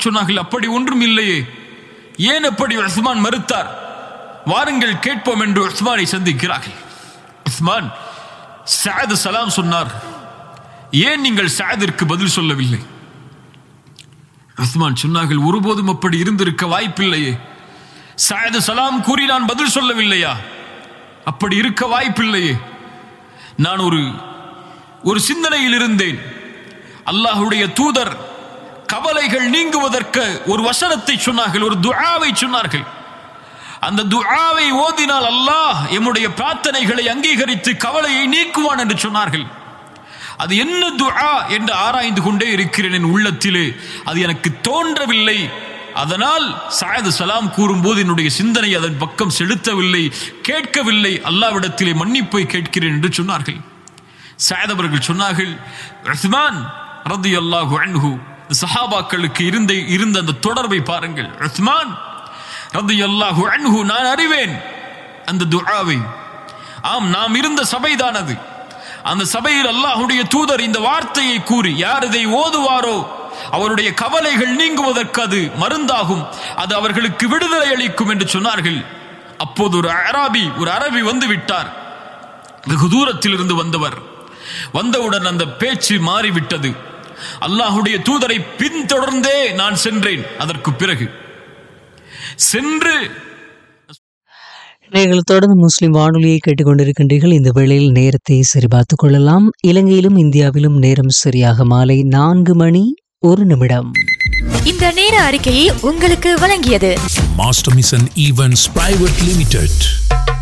சொன்னார்கள் அப்படி ஒன்றும் இல்லையே ஏன் அப்படி உஸ்மான் மறுத்தார் வாருங்கள் கேட்போம் என்று உஸ்மானை சந்திக்கிறார்கள் உஸ்மான் சாது சலாம் சொன்னார் ஏன் நீங்கள் சாதிற்கு பதில் சொல்லவில்லை உஸ்மான் சொன்னார்கள் ஒருபோதும் அப்படி இருந்திருக்க வாய்ப்பில்லையே சாயது சலாம் கூறி நான் பதில் சொல்லவில்லையா அப்படி இருக்க வாய்ப்பில்லையே நான் ஒரு ஒரு சிந்தனையில் இருந்தேன் அல்லாஹுடைய தூதர் கவலைகள் நீங்குவதற்கு ஒரு வசனத்தை சொன்னார்கள் ஒரு துஆவை சொன்னார்கள் அந்த துஆவை ஓதினால் அல்லாஹ் எம்முடைய பிரார்த்தனைகளை அங்கீகரித்து கவலையை நீக்குவான் என்று சொன்னார்கள் அது என்ன துஆ என்று ஆராய்ந்து கொண்டே இருக்கிறேன் என் உள்ளத்திலே அது எனக்கு தோன்றவில்லை அதனால் சாயது சலாம் கூறும்போது என்னுடைய சிந்தனை அதன் பக்கம் செலுத்தவில்லை கேட்கவில்லை அல்லாவிடத்திலே மன்னிப்பை கேட்கிறேன் என்று சொன்னார்கள் சாயத் அவர்கள் சொன்னார்கள் உஸ்மான் ரதி அல்லாஹு அன்ஹு சஹாபாக்களுக்கு இருந்த இருந்த அந்த தொடர்பை பாருங்கள் உஸ்மான் ரதி அல்லாஹு அன்ஹு நான் அறிவேன் அந்த துஆவை ஆம் நாம் இருந்த சபைதான் அது அந்த சபையில் அல்லாஹுடைய தூதர் இந்த வார்த்தையை கூறி யார் இதை ஓதுவாரோ அவருடைய கவலைகள் நீங்குவதற்கு அது மருந்தாகும் அது அவர்களுக்கு விடுதலை அளிக்கும் என்று சொன்னார்கள் அப்போது ஒரு அராபி ஒரு அரபி வந்து விட்டார் வெகு தூரத்தில் இருந்து வந்தவர் வந்தவுடன் அந்த பேச்சு மாறிவிட்டது அல்லாஹுடைய தூதரை பின்தொடர்ந்தே நான் சென்றேன் அதற்கு பிறகு சென்று நீங்கள் தொடர்ந்து முஸ்லிம் வானொலியை கேட்டுக்கொண்டிருக்கின்றீர்கள் இந்த வேளையில் நேரத்தை சரிபார்த்துக் கொள்ளலாம் இலங்கையிலும் இந்தியாவிலும் நேரம் சரியாக மாலை நான்கு மணி ஒரு நிமிடம் இந்த நேர அறிக்கையை உங்களுக்கு வழங்கியது Master Mission Events Private Limited.